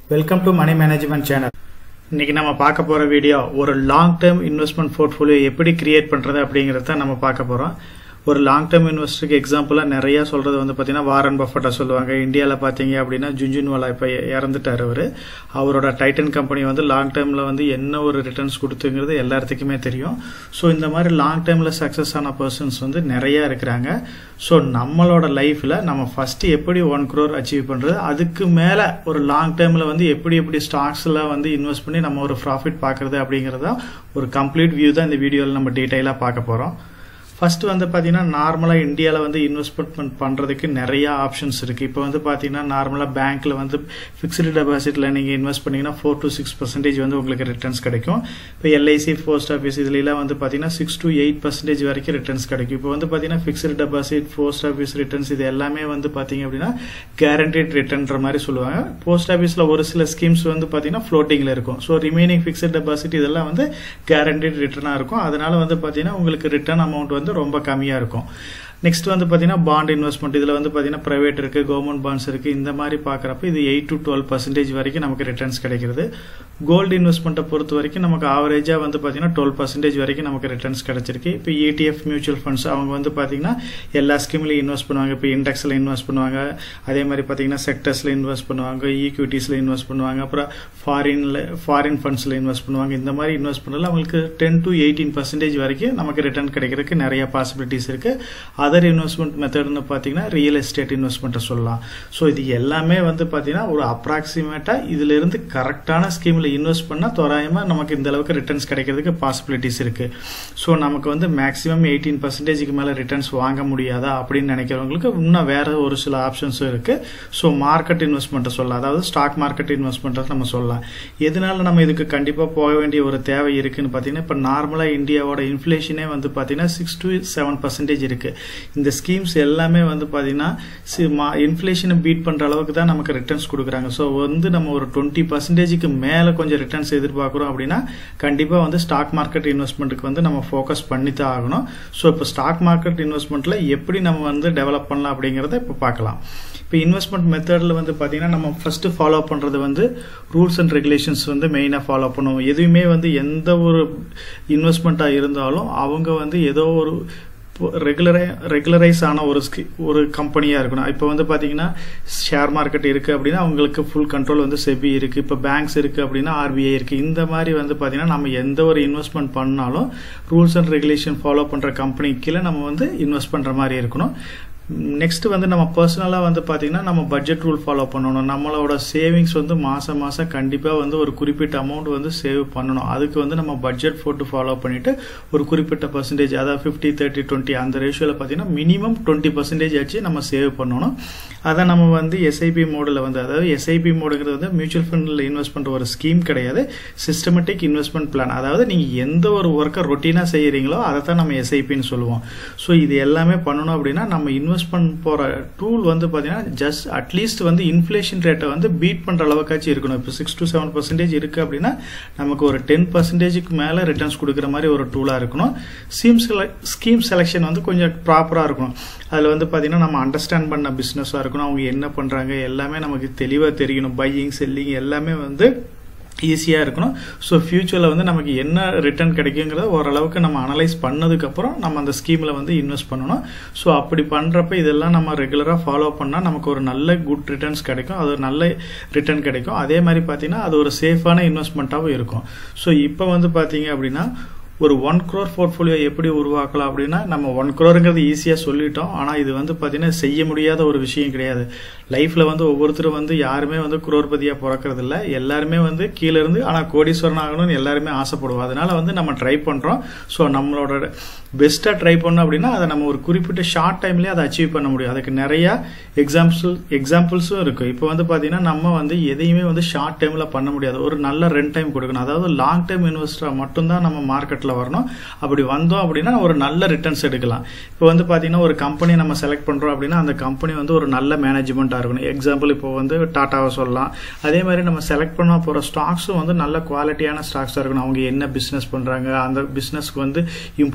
welcome to money management channel இன்னைக்கு நம்ம பார்க்க போற வீடியோ ஒரு லாங் டேர்ம் இன்வெஸ்ட்மெண்ட் போர்ட்ஃபோலியோ எப்படி கிரியேட் பண்றது அப்படிங்கறத நம்ம பார்க்க போறோம் ஒரு லாங் டேர்ம் இன்வெஸ்டருக்கு எக்ஸாம்பிளாக நிறைய சொல்றது வந்து பார்த்தீங்கன்னா வாரன் பஃபட்டா சொல்லுவாங்க இந்தியாவில் பார்த்தீங்க அப்படின்னா ஜுன்ஜுன்வாலா இப்போ இறந்துட்டார் அவர் அவரோட டைட்டன் கம்பெனி வந்து லாங் டேர்மில் வந்து என்ன ஒரு ரிட்டர்ன்ஸ் கொடுத்துங்கிறது எல்லாத்துக்குமே தெரியும் ஸோ இந்த மாதிரி லாங் டேர்மில் சக்ஸஸ் ஆன பர்சன்ஸ் வந்து நிறைய இருக்கிறாங்க ஸோ நம்மளோட லைஃப்பில் நம்ம ஃபர்ஸ்ட் எப்படி ஒன் க்ரோர் அச்சீவ் பண்ணுறது அதுக்கு மேலே ஒரு லாங் டேர்மில் வந்து எப்படி எப்படி ஸ்டாக்ஸில் வந்து இன்வெஸ்ட் பண்ணி நம்ம ஒரு ப்ராஃபிட் பார்க்குறது அப்படிங்கிறத ஒரு கம்ப்ளீட் வியூ தான் இந்த வீடியோவில் நம்ம டீட்டெயிலாக பார்க்க போகிறோம் ஃபர்ஸ்ட் வந்து பார்த்தீங்கன்னா நார்மலாக இந்தியாவில் வந்து இன்வெஸ்ட்மெண்ட் பண்ணுறதுக்கு நிறைய ஆப்ஷன்ஸ் இருக்குது இப்போ வந்து பார்த்தீங்கன்னா நார்மலாக பேங்க்கில் வந்து ஃபிக்ஸ்டு டெபாசிட்டில் நீங்கள் இன்வெஸ்ட் பண்ணிங்கன்னா ஃபோர் டு சிக்ஸ் பர்சன்டேஜ் வந்து உங்களுக்கு ரிட்டர்ன்ஸ் கிடைக்கும் இப்போ எல்ஐசி போஸ்ட் ஆஃபீஸ் இதுலாம் வந்து பார்த்தீங்கன்னா சிக்ஸ் டு எயிட் பர்சன்டேஜ் வரைக்கும் ரிட்டர்ன்ஸ் கிடைக்கும் இப்போ வந்து பார்த்தீங்கன்னா fixed deposit post office returns இது எல்லாமே வந்து பார்த்தீங்க அப்படின்னா கேரண்டட் ரிட்டர்ன்ற மாதிரி சொல்லுவாங்க போஸ்ட் ஆஃபீஸில் ஒரு சில ஸ்கீம்ஸ் வந்து பார்த்தீங்கன்னா ஃப்ளோட்டிங்கில் இருக்கும் ஸோ ரிமைனிங் ஃபிக்ஸ்டு டெபாசிட் இதெல்லாம் வந்து கேரண்டட் ரிட்டர்னாக இருக்கும் அதனால வந்து பார்த்தீங்கன்னா உங்களுக்கு ரிட்டர்ன் அமௌண்ட் வந்து ரொம்ப கம்மியாக இருக்கும் நெக்ஸ்ட் வந்து பார்த்தீங்கன்னா பாண்ட் இன்வெஸ்ட்மெண்ட் இதில் வந்து பார்த்தீங்கன்னா ப்ரைவேட் இருக்குது கவர்மெண்ட் பாண்ட்ஸ் இருக்குது இந்த மாதிரி பார்க்குறப்ப இது எயிட் டு டுவெல் பர்சன்டேஜ் வரைக்கும் நமக்கு ரிட்டர்ன்ஸ் கிடைக்கிறது கோல்டு இன்வெஸ்ட்மெண்ட்டை பொறுத்த வரைக்கும் நமக்கு ஆவரேஜாக வந்து பார்த்தீங்கன்னா டுவெல் பர்சன்டேஜ் வரைக்கும் நமக்கு ரிட்டர்ன்ஸ் கிடைச்சிருக்கு இப்போ இடிஎஃப் மியூச்சுவல் ஃபண்ட்ஸ் அவங்க வந்து பார்த்தீங்கன்னா எல்லா ஸ்கீம்லையும் இன்வெஸ்ட் பண்ணுவாங்க இப்போ இண்டெக்ஸில் இன்வெஸ்ட் பண்ணுவாங்க அதே மாதிரி பார்த்தீங்கன்னா செக்டர்ஸில் இன்வெஸ்ட் பண்ணுவாங்க ஈக்விட்டிஸில் இன்வெஸ்ட் பண்ணுவாங்க அப்புறம் ஃபாரின்ல ஃபாரின் ஃபண்ட்ஸில் இன்வெஸ்ட் பண்ணுவாங்க இந்த மாதிரி இன்வெஸ்ட் பண்ணல அவங்களுக்கு டென் டு எயிட்டீன் பர்சன்டேஜ் வரைக்கும் நமக்கு ரிட்டர்ன் கிடைக்கிறதுக்கு நிறைய பாசிபிலிட்டிஸ் இருக்குது அதர் இன்வெஸ்ட்மெண்ட் மெத்தட்னு பார்த்தீங்கன்னா ரியல் எஸ்டேட் இன்வெஸ்ட்மெண்ட்டை சொல்லலாம் ஸோ இது எல்லாமே வந்து பார்த்தீங்கன்னா ஒரு அப்ராக்சிமேட்டாக இதிலிருந்து கரெக்டான ஸ்கீமில் இன்வெஸ்ட் பண்ணால் தோராயமாக நமக்கு இந்த அளவுக்கு ரிட்டர்ன்ஸ் கிடைக்கிறதுக்கு பாசிபிலிட்டிஸ் இருக்குது ஸோ நமக்கு வந்து மேக்ஸிமம் எயிட்டீன் பர்சன்டேஜுக்கு மேலே ரிட்டர்ன்ஸ் வாங்க முடியாதா அப்படின்னு நினைக்கிறவங்களுக்கு இன்னும் வேற ஒரு சில ஆப்ஷன்ஸும் இருக்குது ஸோ மார்க்கெட் இன்வெஸ்ட்மெண்ட்டை சொல்லலாம் அதாவது ஸ்டாக் மார்க்கெட் இன்வெஸ்ட்மெண்ட்டை நம்ம சொல்லலாம் எதனால நம்ம இதுக்கு கண்டிப்பாக போக வேண்டிய ஒரு தேவை இருக்குன்னு பார்த்தீங்கன்னா இப்போ நார்மலாக இந்தியாவோட இன்ஃப்ளேஷனே வந்து பார்த்தீங்கன்னா சிக்ஸ் டு செவன் பர்சன்டேஜ் இருக்குது இந்த ஸ்கீம்ஸ் எல்லாமே வந்து பார்த்தீங்கன்னா இன்ஃப்ளேஷனை பீட் பண்ணுற அளவுக்கு தான் நமக்கு ரிட்டர்ன்ஸ் கொடுக்குறாங்க ஸோ வந்து நம்ம ஒரு டுவெண்ட்டி பர்சன்டேஜுக்கு மேலே கொஞ்சம் ரிட்டர்ன்ஸ் எதிர்பார்க்குறோம் அப்படின்னா கண்டிப்பாக வந்து ஸ்டாக் மார்க்கெட் இன்வெஸ்ட்மெண்ட்டுக்கு வந்து நம்ம ஃபோக்கஸ் பண்ணி தான் ஆகணும் ஸோ இப்போ ஸ்டாக் மார்க்கெட் இன்வெஸ்ட்மெண்ட்டில் எப்படி நம்ம வந்து டெவலப் பண்ணலாம் அப்படிங்கிறத இப்போ பார்க்கலாம் இப்போ இன்வெஸ்ட்மெண்ட் மெத்தடில் வந்து பார்த்தீங்கன்னா நம்ம ஃபஸ்ட்டு ஃபாலோ பண்ணுறது வந்து ரூல்ஸ் அண்ட் ரெகுலேஷன்ஸ் வந்து மெயினாக ஃபாலோ பண்ணுவோம் எதுவுமே வந்து எந்த ஒரு இன்வெஸ்ட்மெண்ட்டாக இருந்தாலும் அவங்க வந்து ஏதோ ஒரு ரெகுலரை ரெகுலரைஸ் ஆன ஒரு ஸ்கி ஒரு கம்பெனியாக இருக்கணும் இப்போ வந்து பார்த்தீங்கன்னா ஷேர் மார்க்கெட் இருக்குது அப்படின்னா அவங்களுக்கு ஃபுல் கண்ட்ரோல் வந்து செபி இருக்குது இப்போ பேங்க்ஸ் இருக்குது அப்படின்னா ஆர்பிஐ இருக்குது இந்த மாதிரி வந்து பார்த்தீங்கன்னா நம்ம எந்த ஒரு இன்வெஸ்ட்மெண்ட் பண்ணாலும் ரூல்ஸ் அண்ட் ரெகுலேஷன் ஃபாலோ பண்ணுற கம்பெனிக்கு கீழே நம்ம வந்து இன்வெஸ்ட் பண்ணுற மாதிரி இருக்கணும் நெக்ஸ்ட் வந்து நம்ம பர்சனலாக வந்து பார்த்தீங்கன்னா நம்ம பட்ஜெட் ரூல் ஃபாலோ பண்ணணும் நம்மளோட சேவிங்ஸ் வந்து மாதம் மாதம் கண்டிப்பாக வந்து ஒரு குறிப்பிட்ட அமௌண்ட் வந்து சேவ் பண்ணணும் அதுக்கு வந்து நம்ம பட்ஜெட் போட்டு ஃபாலோ பண்ணிவிட்டு ஒரு குறிப்பிட்ட பர்சன்டேஜ் அதாவது ஃபிஃப்டி தேர்ட்டி டுவெண்ட்டி அந்த ரேஷியோவில் பார்த்தீங்கன்னா மினிமம் டுவெண்ட்டி பர்சன்டேஜ் ஆச்சு நம்ம சேவ் பண்ணணும் அதை நம்ம வந்து எஸ்ஐபி மோடில் வந்து அதாவது எஸ்ஐபி மோடுங்கிறது வந்து மியூச்சுவல் ஃபண்டில் இன்வெஸ்ட் பண்ணுற ஒரு ஸ்கீம் கிடையாது சிஸ்டமேட்டிக் இன்வெஸ்ட்மெண்ட் பிளான் அதாவது நீங்கள் எந்த ஒரு ஒர்க்கை ரொட்டீனாக செய்கிறீங்களோ அதை தான் நம்ம எஸ்ஐபின்னு சொல்லுவோம் ஸோ இது எல்லாமே பண்ணணும் அப்படின்னா நம்ம இன்வெஸ்ட் இன்வெஸ்ட் பண்ண போகிற டூல் வந்து பார்த்தீங்கன்னா ஜஸ்ட் அட்லீஸ்ட் வந்து இன்ஃப்ளேஷன் ரேட்டை வந்து பீட் பண்ணுற அளவுக்காச்சும் இருக்கணும் இப்போ சிக்ஸ் டு செவன் பர்சன்டேஜ் இருக்குது அப்படின்னா நமக்கு ஒரு டென் பர்சன்டேஜுக்கு மேலே ரிட்டர்ன்ஸ் கொடுக்குற மாதிரி ஒரு டூலாக இருக்கணும் ஸ்கீம் செல ஸ்கீம் செலெக்ஷன் வந்து கொஞ்சம் ப்ராப்பராக இருக்கணும் அதில் வந்து பார்த்தீங்கன்னா நம்ம அண்டர்ஸ்டாண்ட் பண்ண பிஸ்னஸாக இருக்கணும் அவங்க என்ன பண்ணுறாங்க எல்லாமே நமக்கு தெளிவாக தெரியணும் பையிங் செல்லிங் எல்லாமே வந்து ஈஸியாக இருக்கணும் ஸோ ஃபியூச்சரில் வந்து நமக்கு என்ன ரிட்டர்ன் கிடைக்குங்கிறத ஓரளவுக்கு நம்ம அனலைஸ் பண்ணதுக்கப்புறம் நம்ம அந்த ஸ்கீமில் வந்து இன்வெஸ்ட் பண்ணணும் ஸோ அப்படி பண்ணுறப்ப இதெல்லாம் நம்ம ரெகுலராக ஃபாலோ பண்ணால் நமக்கு ஒரு நல்ல குட் ரிட்டர்ன்ஸ் கிடைக்கும் அது ஒரு நல்ல ரிட்டர்ன் கிடைக்கும் அதே மாதிரி பார்த்தீங்கன்னா அது ஒரு சேஃபான இன்வெஸ்ட்மெண்ட்டாகவும் இருக்கும் ஸோ இப்போ வந்து பார்த்தீங்க அப்படின்னா ஒரு ஒன் க்ரோர் போர்ட்ஃபோலியோ எப்படி உருவாக்கலாம் அப்படின்னா நம்ம ஒன் க்ரோருங்கிறது ஈஸியாக சொல்லிட்டோம் ஆனால் இது வந்து பார்த்தீங்கன்னா செய்ய முடியாத ஒரு விஷயம் கிடையாது லைஃப்பில் வந்து ஒவ்வொருத்தரும் வந்து யாருமே வந்து குரோர்பதியாக பிறக்கிறது இல்லை எல்லாருமே வந்து கீழே இருந்து ஆனால் கோடீஸ்வரன் ஆகணும்னு எல்லாருமே ஆசைப்படுவோம் அதனால வந்து நம்ம ட்ரை பண்ணுறோம் ஸோ நம்மளோட பெஸ்ட்டாக ட்ரை பண்ணோம் அப்படின்னா அதை நம்ம ஒரு குறிப்பிட்ட ஷார்ட் டைம்லேயே அதை அச்சீவ் பண்ண முடியும் அதுக்கு நிறையா எக்ஸாம்பிள் எக்ஸாம்பிள்ஸும் இருக்குது இப்போ வந்து பார்த்தீங்கன்னா நம்ம வந்து எதையுமே வந்து ஷார்ட் டைமில் பண்ண முடியாது ஒரு நல்ல ரெண்ட் டைம் கொடுக்கணும் அதாவது லாங் டைம் இன்வெஸ்டராக மட்டும்தான் நம்ம மார்க்கெட்டில் வரணும் அப்படி வந்தோம் அப்படின்னா ஒரு நல்ல ரிட்டர்ன்ஸ் எடுக்கலாம் இப்போ வந்து பார்த்தீங்கன்னா ஒரு கம்பெனி நம்ம செலக்ட் பண்ணுறோம் அப்படின்னா அந்த கம்பெனி வந்து ஒரு நல்ல மேனேஜ்மெண்ட்டாக இருக்கணும் எக்ஸாம்பிள் இப்போ வந்து டாட்டாவை சொல்லலாம் அதே மாதிரி நம்ம செலக்ட் பண்ண போகிற ஸ்டாக்ஸும் வந்து நல்ல குவாலிட்டியான ஸ்டாக்ஸாக இருக்கணும் அவங்க என்ன பிஸ்னஸ் பண்ணுறாங்க அந்த பிஸ்னஸ்க்கு வந்து இம்ப்ரூவ் பண்ணுறதுக்கு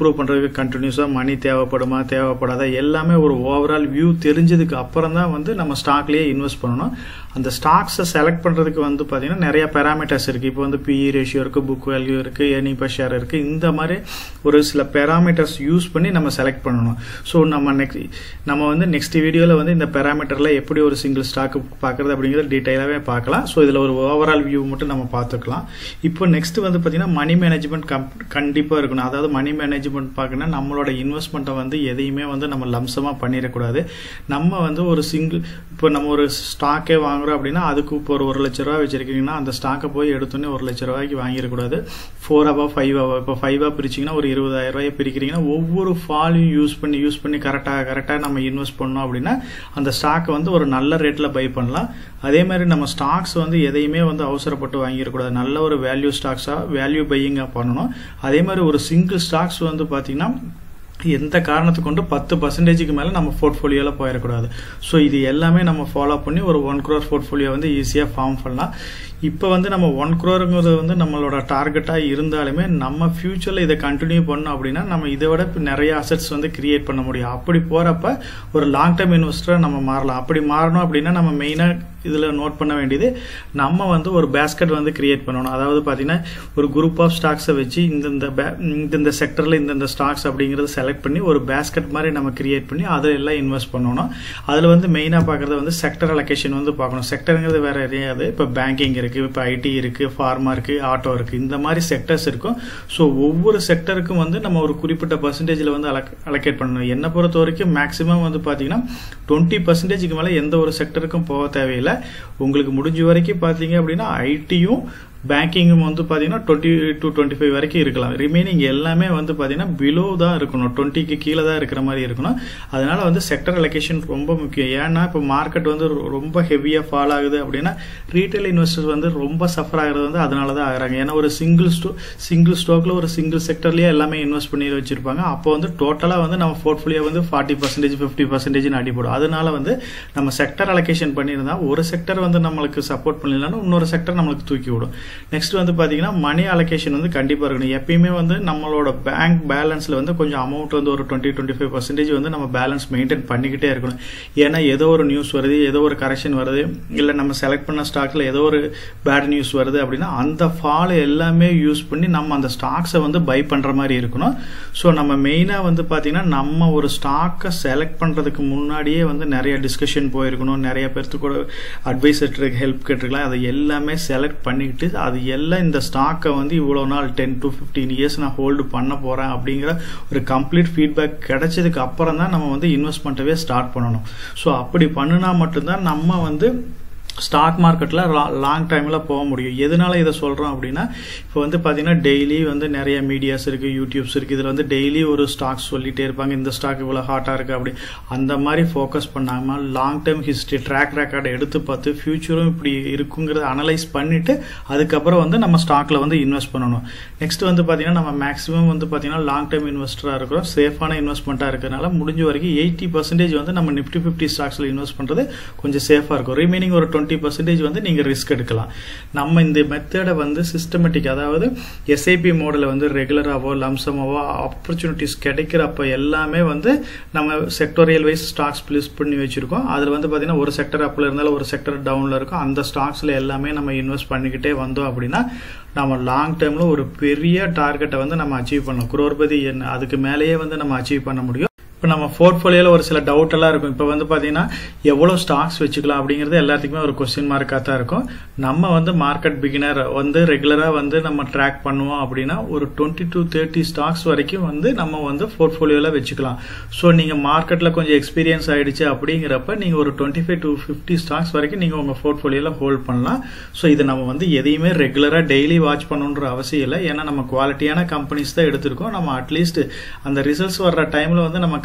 கண்டினியூஸாக மணி தேவைப்படுமா தேவைப்படாதா எல்லாமே ஒரு ஓவரால் வியூ தெரிஞ்சதுக்கு அப்புறம் தான் வந்து நம்ம ஸ்டாக்லேயே இன்வெஸ்ட் பண்ணணும் அந்த ஸ்டாக்ஸை செலக்ட் பண்ணுறதுக்கு வந்து பார்த்தீங்கன்னா நிறைய பேராமீட்டர்ஸ் இருக்குது இப்போ வந்து பிஇ ரேஷியோ இருக்குது புக் வேல்யூ இருக்குது ஏர்னிங் பர் ஷேர் இருக்குது இந்த மாதிரி ஒரு சில பேராமீட்டர்ஸ் யூஸ் பண்ணி நம்ம செலக்ட் பண்ணணும் ஸோ நம்ம நெக்ஸ்ட் நம்ம வந்து நெக்ஸ்ட் வீடியோவில் வந்து இந்த பேராமீட்டரில் எப்படி ஒரு சிங்கிள் ஸ்டாக் பார்க்குறது அப்படிங்கிறது டீட்டெயிலாகவே பார்க்கலாம் ஸோ இதில் ஒரு ஓவரால் வியூ மட்டும் நம்ம பார்த்துக்கலாம் இப்போ நெக்ஸ்ட் வந்து பார்த்தீங்கன்னா மணி மேனேஜ்மெண்ட் கம் கண்டிப்பாக இருக்கணும் அதாவது மணி மேனேஜ்மெண்ட் பார்க்கணும்னா நம்மளோட இன்வெஸ்ட்மெண்ட்டை வந்து எதையுமே வந்து நம்ம லம்சமாக பண்ணிடக்கூடாது நம்ம வந்து ஒரு சிங்கிள் இப்போ நம்ம ஒரு ஸ்டாக்கே வாங்குறோம் அப்படின்னா அதுக்கு இப்போ ஒரு ஒரு லட்ச ரூபா வச்சிருக்கீங்கன்னா அந்த ஸ்டாக்கை போய் எடுத்தோன்னே ஒரு லட்ச ரூபாய்க்கு வாங்கிடக்கூடாது ஃபோர் ஹவா ஃபைவ் ஹவா இப்போ ஃபைவ் ஹவா பிரிச்சிங்கன்னா ஒரு இருபதாயிரம் ரூபாய் பிரிக்கிறீங்கன்னா ஒவ்வொரு ஃபாலையும் யூஸ் பண்ணி யூஸ் பண்ணி கரெக்டாக கரெக்டாக நம்ம இன்வெஸ்ட் பண்ணோம் அப்படின்னா அந்த ஸ்டாக்கை வந்து ஒரு நல்ல ரேட்டில் பை பண்ணலாம் அதே மாதிரி நம்ம ஸ்டாக்ஸ் வந்து எதையுமே வந்து அவசரப்பட்டு வாங்கிடக்கூடாது நல்ல ஒரு வேல்யூ ஸ்டாக்ஸாக வேல்யூ பையிங்காக பண்ணணும் அதே மாதிரி ஒரு சிங்கிள் ஸ்டாக்ஸ் வந்து பார்த்தீங்கன்னா எந்த காரணத்தை கொண்டு பத்து பர்சன்டேஜுக்கு மேலே நம்ம போர்ட்ஃபோலியோவில் போயிடக்கூடாது ஸோ இது எல்லாமே நம்ம ஃபாலோ பண்ணி ஒரு ஒன் க்ரோர் போர்ட்ஃபோலியோ வந்து ஈஸியாக ஃபார்ம் பண்ணலாம் இப்போ வந்து நம்ம ஒன் க்ரோருங்கிறது வந்து நம்மளோட டார்கெட்டாக இருந்தாலுமே நம்ம ஃபியூச்சரில் இதை கண்டினியூ பண்ணோம் அப்படின்னா நம்ம இதை விட நிறைய அசட்ஸ் வந்து கிரியேட் பண்ண முடியும் அப்படி போகிறப்ப ஒரு லாங் டேர்ம் இன்வெஸ்டராக நம்ம மாறலாம் அப்படி மாறணும் அப்படின்னா நம்ம மெயினாக இதில் நோட் பண்ண வேண்டியது நம்ம வந்து ஒரு பேஸ்கெட் வந்து கிரியேட் பண்ணணும் அதாவது பார்த்தீங்கன்னா ஒரு குரூப் ஆஃப் ஸ்டாக்ஸை வச்சு இந்தந்த இந்தந்த செக்டரில் இந்தந்த ஸ்டாக்ஸ் அப்படிங்கிறத செலக்ட் பண்ணி ஒரு பேஸ்கெட் மாதிரி நம்ம கிரியேட் பண்ணி அதில் எல்லாம் இன்வெஸ்ட் பண்ணணும் அதில் வந்து மெயினாக பார்க்குறது வந்து செக்டர் அலோகேஷன் வந்து பார்க்கணும் செக்டருங்கிறது வேறு எதையாவது இப்போ பேங்கிங் இருக்குது இப்போ ஐடி இருக்குது ஃபார்மா இருக்குது ஆட்டோ இருக்குது இந்த மாதிரி செக்டர்ஸ் இருக்கும் ஸோ ஒவ்வொரு செக்டருக்கும் வந்து நம்ம ஒரு குறிப்பிட்ட பர்சன்டேஜில் வந்து அலக் அலோகேட் பண்ணணும் என்னை பொறுத்த வரைக்கும் மேக்ஸிமம் வந்து பார்த்தீங்கன்னா டுவெண்ட்டி பர்சன்டேஜுக்கு மேலே எந்த ஒரு செக்டருக்கும் போக தேவையில்லை உங்களுக்கு முடிஞ்ச வரைக்கும் பார்த்தீங்க அப்படின்னா ஐடியும் பேங்கிங்கும் வந்து பார்த்தீங்கன்னா டுவெண்ட்டி டு டுவெண்ட்டி ஃபைவ் வரைக்கும் இருக்கலாம் ரிமைனிங் எல்லாமே வந்து பார்த்தீங்கன்னா பிலோ தான் இருக்கணும் டுவெண்ட்டிக்கு கீழே தான் இருக்கிற மாதிரி இருக்கணும் அதனால வந்து செக்டர் அலோகேஷன் ரொம்ப முக்கியம் ஏன்னா இப்போ மார்க்கெட் வந்து ரொம்ப ஹெவியாக ஃபால் ஆகுது அப்படின்னா ரீட்டைல் இன்வெஸ்டர்ஸ் வந்து ரொம்ப சஃபர் ஆகிறது வந்து அதனால தான் ஆகிறாங்க ஏன்னா ஒரு சிங்கிள் ஸ்டோ சிங்கிள் ஸ்டாக்ல ஒரு சிங்கிள் செக்டர்லேயே எல்லாமே இன்வெஸ்ட் பண்ணி வச்சிருப்பாங்க அப்போ வந்து டோட்டலாக வந்து நம்ம போர்ட்ஃபோலியோ வந்து ஃபார்ட்டி பர்சன்டேஜ் ஃபிஃப்டி பர்சன்டேஜ் அடிப்படும் அதனால வந்து நம்ம செக்டர் அலோகேஷன் பண்ணியிருந்தா ஒரு செக்டர் வந்து நம்மளுக்கு சப்போர்ட் பண்ணலன்னா இன்னொரு செக்டர் நம்மளுக்கு தூக்கி விடும் நெக்ஸ்ட் வந்து பார்த்தீங்கன்னா மணி அலோகேஷன் வந்து கண்டிப்பாக இருக்கணும் எப்பயுமே வந்து நம்மளோட பேங்க் பேலன்ஸில் வந்து கொஞ்சம் அமௌண்ட் வந்து ஒரு டுவெண்ட்டி டுவெண்ட்டி ஃபைவ் பர்சன்டேஜ் வந்து நம்ம பேலன்ஸ் மெயின்டைன் பண்ணிக்கிட்டே இருக்கணும் ஏன்னா ஏதோ ஒரு நியூஸ் வருது ஏதோ ஒரு கரெக்ஷன் வருது இல்லை நம்ம செலக்ட் பண்ண ஸ்டாக்ல ஏதோ ஒரு பேட் நியூஸ் வருது அப்படின்னா அந்த ஃபால் எல்லாமே யூஸ் பண்ணி நம்ம அந்த ஸ்டாக்ஸை வந்து பை பண்ணுற மாதிரி இருக்கணும் ஸோ நம்ம மெயினாக வந்து பார்த்தீங்கன்னா நம்ம ஒரு ஸ்டாக்கை செலக்ட் பண்ணுறதுக்கு முன்னாடியே வந்து நிறைய டிஸ்கஷன் போயிருக்கணும் நிறைய பேர்த்து கூட அட்வைசருக்கு ஹெல்ப் கேட்டிருக்கலாம் அதை எல்லாமே செலக்ட் பண்ணிக்கிட்டு அது எல்லாம் இந்த ஸ்டாக்கை வந்து இவ்வளோ நாள் டென் டு ஃபிஃப்டீன் இயர்ஸ் நான் ஹோல்டு பண்ண போகிறேன் அப்படிங்கிற ஒரு கம்ப்ளீட் ஃபீட்பேக் கிடைச்சதுக்கு அப்புறம் தான் நம்ம வந்து இன்வெஸ்ட்மெண்ட்டவே ஸ்டார்ட் பண்ணணும் ஸோ அப்படி பண்ணினா மட்டும்தான் நம்ம வந்து ஸ்டாக் மார்க்கெட்டில் லாங் டைமில் போக முடியும் எதனால இதை சொல்கிறோம் அப்படின்னா இப்போ வந்து பார்த்தீங்கன்னா டெய்லி வந்து நிறைய மீடியாஸ் இருக்குது யூடியூப்ஸ் இருக்குது இதில் வந்து டெய்லி ஒரு ஸ்டாக்ஸ் சொல்லிகிட்டே இருப்பாங்க இந்த ஸ்டாக் இவ்வளோ ஹாட்டாக இருக்குது அப்படி அந்த மாதிரி ஃபோக்கஸ் பண்ணாமல் லாங் டைம் ஹிஸ்ட்ரி ட்ராக் ரெக்கார்டை எடுத்து பார்த்து ஃபியூச்சரும் இப்படி இருக்குங்கிறத அனலைஸ் பண்ணிவிட்டு அதுக்கப்புறம் வந்து நம்ம ஸ்டாக்கில் வந்து இன்வெஸ்ட் பண்ணணும் நெக்ஸ்ட் வந்து பார்த்தீங்கன்னா நம்ம மேக்ஸிமம் வந்து பார்த்தீங்கன்னா லாங் டைம் இன்வெஸ்டராக இருக்கிறோம் சேஃபான இன்வெஸ்ட்மெண்ட்டாக இருக்கிறனால முடிஞ்ச வரைக்கும் எயிட்டி பர்சன்டேஜ் வந்து நம்ம நிஃப்டி ஃபிஃப்டி ஸ்டாக்ஸில் இன்வெஸ்ட் பண்ணுறது கொஞ்சம் சேஃபாக இருக்கும் ரிமைனிங் ஒரு டுவெண்ட்டி பர்சன்டேஜ் வந்து நீங்கள் ரிஸ்க் எடுக்கலாம் நம்ம இந்த மெத்தடை வந்து சிஸ்டமேட்டிக் அதாவது எஸ்ஐபி மோடில் வந்து ரெகுலராகவோ லம்சமாவோ ஆப்பர்ச்சுனிட்டிஸ் கிடைக்கிறப்ப எல்லாமே வந்து நம்ம செக்டோரியல் வைஸ் ஸ்டாக்ஸ் லிஸ்ட் பண்ணி வச்சிருக்கோம் அதில் வந்து பார்த்தீங்கன்னா ஒரு செக்டர் அப்பில் இருந்தாலும் ஒரு செக்டர் டவுனில் இருக்கும் அந்த ஸ்டாக்ஸில் எல்லாமே நம்ம இன்வெஸ்ட் பண்ணிக்கிட்டே வந்தோம் அப்படின்னா நம்ம லாங் டேர்மில் ஒரு பெரிய டார்கெட்டை வந்து நம்ம அச்சீவ் பண்ணலாம் குரோர்பதி என்ன அதுக்கு மேலேயே வந்து நம்ம அச்சீவ் பண்ண முடியும் இப்போ நம்ம போர்ட்ஃபோலியோவில் ஒரு சில டவுட் எல்லாம் இருக்கும் இப்போ வந்து பார்த்தீங்கன்னா எவ்வளோ ஸ்டாக்ஸ் வச்சுக்கலாம் அப்படிங்கிறது எல்லாத்துக்குமே ஒரு கொஸ்டின் மார்க்காக தான் இருக்கும் நம்ம வந்து மார்க்கெட் பிகினர் வந்து ரெகுலராக வந்து நம்ம ட்ராக் பண்ணுவோம் அப்படின்னா ஒரு டுவெண்ட்டி டு தேர்ட்டி ஸ்டாக்ஸ் வரைக்கும் வந்து நம்ம வந்து போர்ட்ஃபோலியோவில் வச்சுக்கலாம் ஸோ நீங்கள் மார்க்கெட்டில் கொஞ்சம் எக்ஸ்பீரியன்ஸ் ஆயிடுச்சு அப்படிங்கிறப்ப நீங்கள் ஒரு twenty five to fifty stocks வரைக்கும் நீங்கள் உங்கள் போர்ட்ஃபோலியோவில் ஹோல்ட் பண்ணலாம் ஸோ இதை நம்ம வந்து எதையுமே ரெகுலராக டெய்லி வாட்ச் பண்ணணுன்ற அவசியம் இல்லை ஏன்னா நம்ம குவாலிட்டியான கம்பெனிஸ் தான் எடுத்திருக்கோம் நம்ம அட்லீஸ்ட் அந்த ரிசல்ட்ஸ் வர்ற டைமில் வந்து நம்ம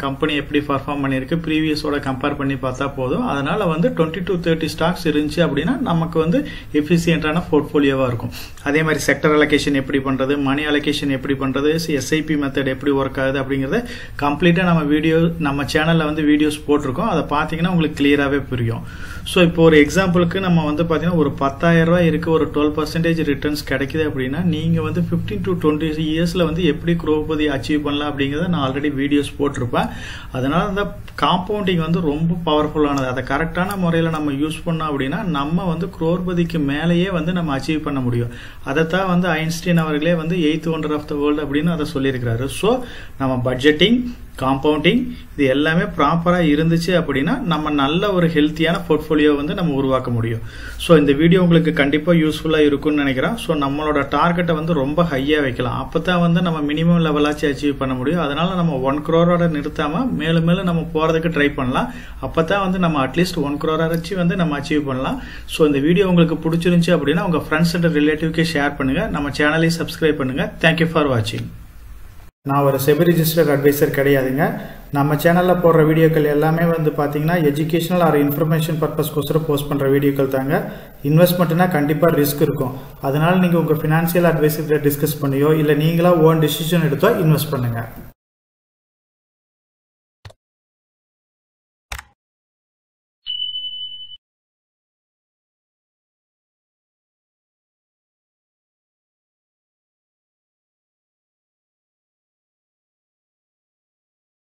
கம்பெனி எப்படி பர்ஃபார்ம் பண்ணியிருக்கு ப்ரீவியஸோட கம்பேர் பண்ணி பார்த்தா போதும் அதனால வந்து டுவெண்ட்டி டு தேர்ட்டி ஸ்டாக்ஸ் இருந்துச்சு அப்படின்னா நமக்கு வந்து எஃபிசியன்டான போர்ட்ஃபோலியோவாக இருக்கும் அதே மாதிரி செக்டர் அலோகேஷன் எப்படி பண்ணுறது மணி அலோகேஷன் எப்படி பண்ணுறது எஸ்ஐபி மெத்தட் எப்படி ஒர்க் ஆகுது அப்படிங்கிறத கம்ப்ளீட்டாக நம்ம வீடியோ நம்ம சேனலில் வந்து வீடியோஸ் போட்டிருக்கோம் அதை பார்த்தீங்கன்னா உங்களுக்கு கிளியராகவே புரியும் ஸோ இப்போ ஒரு எக்ஸாம்பிளுக்கு நம்ம வந்து பார்த்தீங்கன்னா ஒரு பத்தாயிரம் ரூபாய் இருக்கு ஒரு டுவெல் பர்சன்டேஜ் ரிட்டர்ன்ஸ் கிடைக்குது அப்படின்னா நீங்கள் வந்து ஃபிஃப்டீன் டு டுவெண்ட்டி இயர்ஸில் வந்து எப்படி குரோபதி அச்சீவ் பண்ணலாம் அப்படிங்கிறத நான் ஆல்ரெடி வீடியோஸ் போட்டிருப்பேன் அதனால அந்த காம்பவுண்டிங் வந்து ரொம்ப பவர்ஃபுல்லானது அதை கரெக்டான முறையில் நம்ம யூஸ் பண்ணோம் அப்படின்னா நம்ம வந்து குரோர்பதிக்கு மேலேயே வந்து நம்ம அச்சீவ் பண்ண முடியும் அதைத்தான் வந்து ஐன்ஸ்டீன் அவர்களே வந்து eighth wonder of the world அப்படின்னு அதை சொல்லியிருக்கிறாரு ஸோ நம்ம பட்ஜெட்டிங் காம்பவுண்டிங் இது எல்லாமே ப்ராப்பராக இருந்துச்சு அப்படின்னா நம்ம நல்ல ஒரு ஹெல்த்தியான போர்ட்ஃபோலியோ வந்து நம்ம உருவாக்க முடியும் ஸோ இந்த வீடியோ உங்களுக்கு கண்டிப்பாக யூஸ்ஃபுல்லாக இருக்கும்னு நினைக்கிறேன் ஸோ நம்மளோட டார்கெட்டை வந்து ரொம்ப ஹையாக வைக்கலாம் அப்போ தான் வந்து நம்ம மினிமம் லெவலாச்சும் அச்சீவ் பண்ண முடியும் அதனால நம்ம ஒன் க்ரோரோட நிறுத்தாமல் மேலும் மேலும் நம்ம போகிறதுக்கு ட்ரை பண்ணலாம் அப்போ தான் வந்து நம்ம அட்லீஸ்ட் ஒன் க்ரோராச்சு வந்து நம்ம அச்சீவ் பண்ணலாம் ஸோ இந்த வீடியோ உங்களுக்கு பிடிச்சிருந்துச்சு அப்படின்னா உங்கள் ஃப்ரெண்ட்ஸ் அண்ட் ரிலேட்டிவ்க்கே ஷேர் பண்ணுங்கள் நம்ம சேனலையும் சப்ஸ்கிரைப் பண்ணுங்கள் தேங்க்யூ ஃபார் வாட்சிங் நான் ஒரு செபி ரிஜிஸ்டர் அட்வைசர் கிடையாதுங்க நம்ம சேனலில் போடுற வீடியோக்கள் எல்லாமே வந்து பார்த்தீங்கன்னா எஜுகேஷனல் ஆர் இன்ஃபர்மேஷன் பர்பஸ்க்கோசரம் போஸ்ட் பண்ணுற வீடியோக்கள் தாங்க இன்வெஸ்ட்மெண்ட்னா கண்டிப்பாக ரிஸ்க் இருக்கும் அதனால நீங்கள் உங்கள் ஃபினான்ஷியல் அட்வைசர்கிட்ட டிஸ்கஸ் பண்ணியோ இல்லை நீங்களாக ஓன் டிசிஷன் எடுத்தோ இன்வெஸ்ட் பண்ணுங்கள்